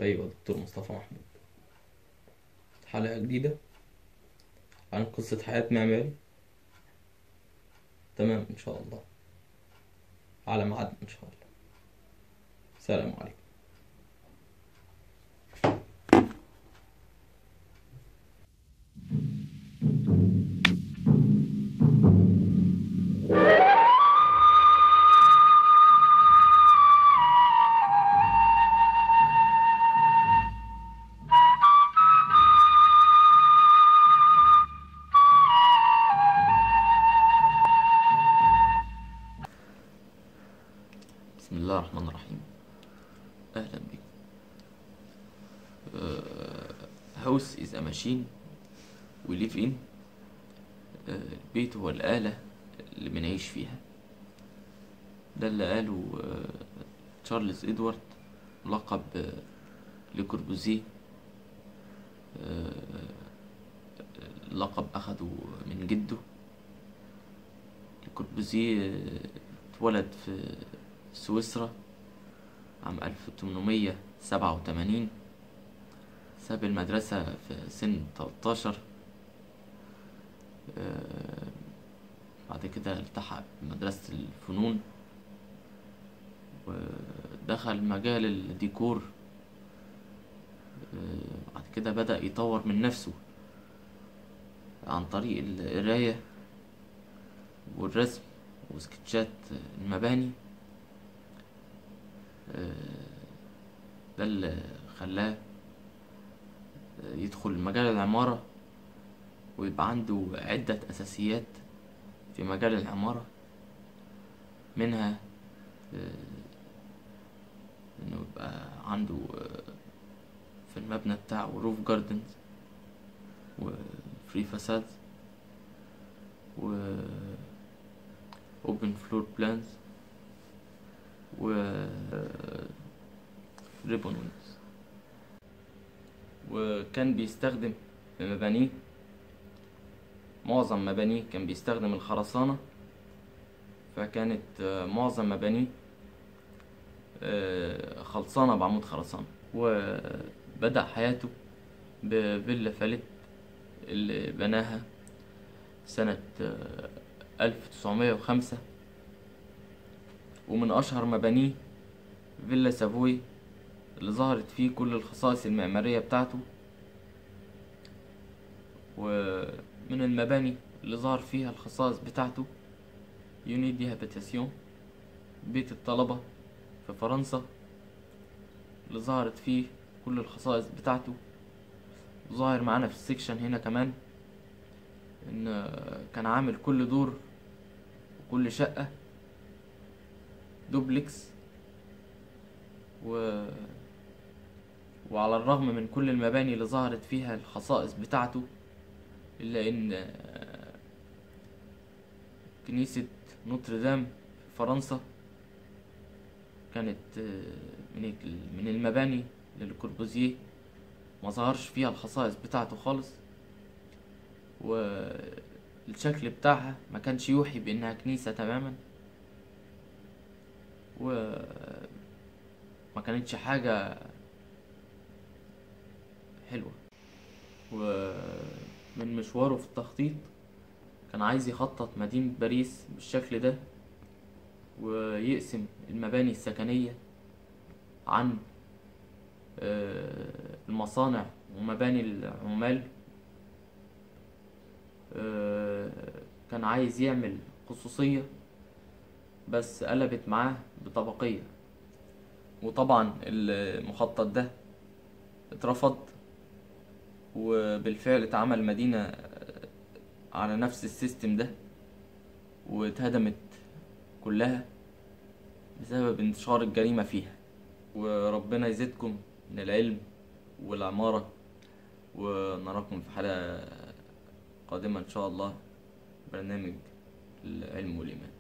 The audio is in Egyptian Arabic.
أيوة دكتور مصطفى محمود حلقة جديدة عن قصة حياة معماري تمام إن شاء الله على ميعاد إن شاء الله سلام عليكم بسم الله الرحمن الرحيم أهلا بكم uh, house is a machine we live in uh, البيت هو الآلة اللي بنعيش فيها ده اللي قاله uh, تشارلز إدوارد لقب uh, لكوربوزيه uh, لقب أخده من جده لكوربوزيه uh, اتولد في سويسرا عام ألف تمنمية سبعة وتمانين ساب المدرسة في سن تلتاشر بعد كده التحق بمدرسة الفنون ودخل مجال الديكور آه، بعد كده بدأ يطور من نفسه عن طريق القراية والرسم وسكتشات المباني ده اللي خلاه يدخل مجال العمارة ويبقى عنده عدة أساسيات في مجال العمارة منها إنه يبقى عنده في المبنى بتاعه روف جاردنز وفري فاساد و open floor plans و ريبون وينز وكان بيستخدم في مبانيه معظم مبانيه كان بيستخدم الخرسانة فكانت آه، معظم مبانيه آه، خلصانة بعمود خرسانة وبدأ حياته بفيلا فاليت اللي بناها سنة ألف تسعمية وخمسة ومن أشهر مبانيه فيلا سافوي اللي ظهرت فيه كل الخصائص المعمارية بتاعته ومن المباني اللي ظهر فيها الخصائص بتاعته يوني دي هابيتاسيون بيت الطلبة في فرنسا اللي ظهرت فيه كل الخصائص بتاعته ظاهر معانا في السكشن هنا كمان ان كان عامل كل دور وكل شقة دوبلكس و... وعلى الرغم من كل المباني اللي ظهرت فيها الخصائص بتاعته إلا إن كنيسة نوتردام في فرنسا كانت من من المباني للكوربوزيه ما ظهرش فيها الخصائص بتاعته خالص والشكل بتاعها ما كانش يوحي بانها كنيسة تماما و ما كانتش حاجة حلوة ومن مشواره في التخطيط كان عايز يخطط مدينة باريس بالشكل ده ويقسم المباني السكنية عن آه، المصانع ومباني العمال آه، كان عايز يعمل خصوصية بس قلبت معاه بطبقية وطبعا المخطط ده اترفض وبالفعل اتعمل مدينة على نفس السيستم ده واتهدمت كلها بسبب انتشار الجريمة فيها وربنا يزيدكم من العلم والعمارة ونراكم في حلقة قادمة إن شاء الله برنامج العلم والإيمان